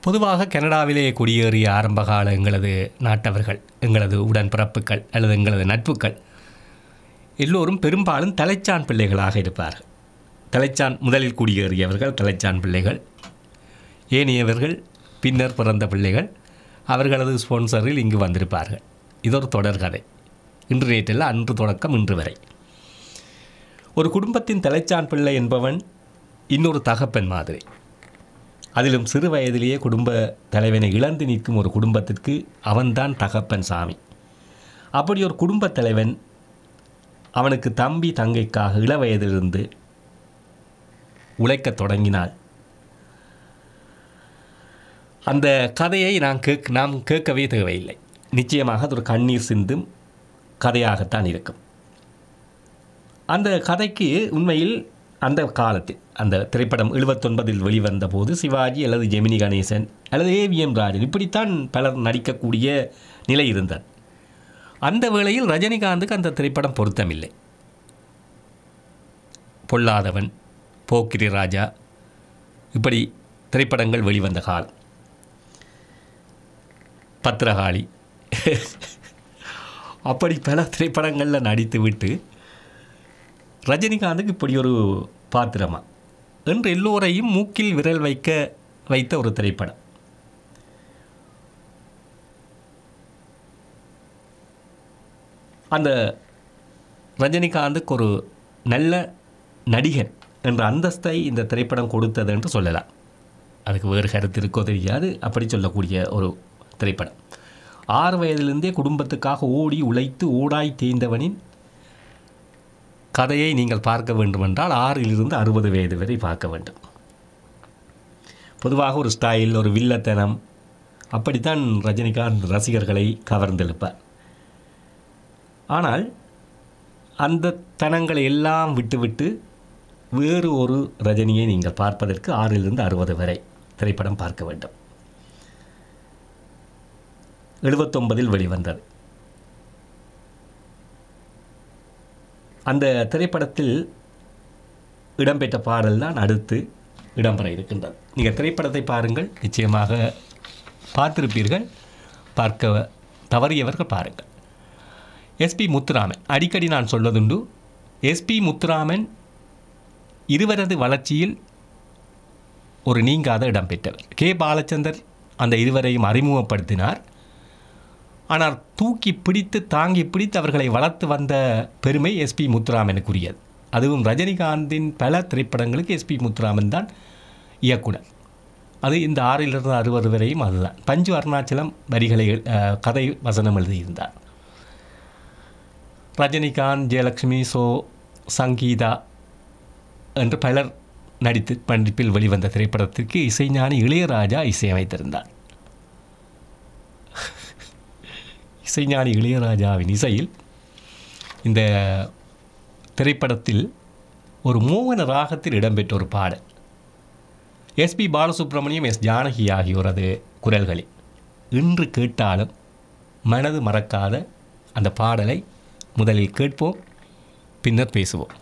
பொதுவாக கனடாவிலே குடியேறிய ஆரம்பகால எங்களது நாட்டவர்கள் எங்களது உடன்பிறப்புகள் அல்லது எங்களது நட்புகள் எல்லோரும் பெரும்பாலும் தலைச்சான் பிள்ளைகளாக இருப்பார்கள் தலைச்சான் முதலில் குடியேறியவர்கள் தலைச்சான் பிள்ளைகள் ஏனையவர்கள் பின்னர் பிறந்த பிள்ளைகள் அவர்களது ஸ்பான்சரில் இங்கு வந்திருப்பார்கள் இது ஒரு தொடர்கதை இன்று நேற்றில் அன்று தொடக்கம் இன்று வரை ஒரு குடும்பத்தின் தலைச்சான் பிள்ளை என்பவன் இன்னொரு தகப்பன் மாதிரி அதிலும் சிறு வயதிலேயே குடும்ப தலைவனை இழந்து நிற்கும் ஒரு குடும்பத்திற்கு அவன்தான் தகப்பன் சாமி அப்படி ஒரு குடும்பத் தலைவன் அவனுக்கு தம்பி தங்கைக்காக இள வயதிலிருந்து உழைக்கத் தொடங்கினாள் அந்த கதையை நான் கேக் நாம் கேட்கவே தேவையில்லை நிச்சயமாக அது ஒரு கண்ணீர் சிந்தும் கதையாகத்தான் இருக்கும் அந்த கதைக்கு உண்மையில் அந்த காலத்தில் அந்த திரைப்படம் எழுபத்தொன்பதில் வெளிவந்த போது சிவாஜி அல்லது ஜெமினி கணேசன் அல்லது ஏவிஎம் ராஜன் இப்படித்தான் பலர் நடிக்கக்கூடிய நிலை இருந்தது அந்த வேளையில் ரஜினிகாந்துக்கு அந்த திரைப்படம் பொருத்தமில்லை பொல்லாதவன் போக்கிரி ராஜா இப்படி திரைப்படங்கள் வெளிவந்த காலம் பத்திரகாளி அப்படி பல திரைப்படங்களில் நடித்துவிட்டு ரஜினிகாந்துக்கு இப்படி ஒரு பாத்திரமா என்று எல்லோரையும் மூக்கில் விரல் வைக்க வைத்த ஒரு திரைப்படம் அந்த ரஜினிகாந்துக்கு ஒரு நல்ல நடிகன் என்ற அந்தஸ்தை இந்த திரைப்படம் கொடுத்தது என்று சொல்லலாம் அதுக்கு வேறு கருத்து இருக்கோ தெரியாது அப்படி சொல்லக்கூடிய ஒரு திரைப்படம் ஆறு வயதிலிருந்தே குடும்பத்துக்காக ஓடி உழைத்து ஓடாய் தேய்ந்தவனின் கதையை நீங்கள் பார்க்க வேண்டுமென்றால் ஆறிலிருந்து அறுபது வயது வரை பார்க்க வேண்டும் பொதுவாக ஒரு ஸ்டைல் ஒரு வில்லத்தனம் அப்படித்தான் ரஜினிகாந்த் ரசிகர்களை கவர்ந்தெழுப்பார் ஆனால் அந்த தனங்களை எல்லாம் விட்டுவிட்டு வேறு ஒரு ரஜினியை நீங்கள் பார்ப்பதற்கு ஆறிலிருந்து அறுபது வரை திரைப்படம் பார்க்க வேண்டும் எழுபத்தொன்பதில் வெளிவந்தது அந்த திரைப்படத்தில் இடம்பெற்ற பாடல் தான் அடுத்து இடம்பெற இருக்கின்றது நீங்கள் திரைப்படத்தை பாருங்கள் நிச்சயமாக பார்த்திருப்பீர்கள் பார்க்க தவறியவர்கள் பாருங்கள் எஸ்பி முத்துராமன் அடிக்கடி நான் சொல்வதுண்டு எஸ்பி முத்துராமன் இருவரது வளர்ச்சியில் ஒரு நீங்காத இடம்பெற்றவர் கே பாலச்சந்தர் அந்த இருவரையும் அறிமுகப்படுத்தினார் ஆனால் தூக்கி பிடித்து தாங்கி பிடித்து அவர்களை வளர்த்து வந்த பெருமை எஸ்பி முத்துராமனுக்குரியது அதுவும் ரஜினிகாந்தின் பல திரைப்படங்களுக்கு எஸ்பி முத்துராமன் தான் இயக்குனர் அது இந்த ஆறிலிருந்து அறுபது வரையும் அதுதான் பஞ்சு அருணாச்சலம் வரிகளை அஹ், கதை வசனம் எழுதியிருந்தார் ரஜினிகாந்த் ஜெயலக்ஷ்மி சோ சங்கீதா என்று பலர் நடித்து நடிப்பில் வெளிவந்த திரைப்படத்திற்கு இசைஞானி இளையராஜா இசையமைத்திருந்தார் இசைஞானி இளையராஜாவின் இசையில் இந்த திரைப்படத்தில் ஒரு மோகன ராகத்தில் இடம்பெற்ற ஒரு பாடல் எஸ்பி பாலசுப்ரமணியம் எஸ் ஜானகி ஆகியோரது குரல்களில் இன்று கேட்டாலும் மனது மறக்காத அந்த பாடலை முதலில் கேட்போம் பின்னர் பேசுவோம்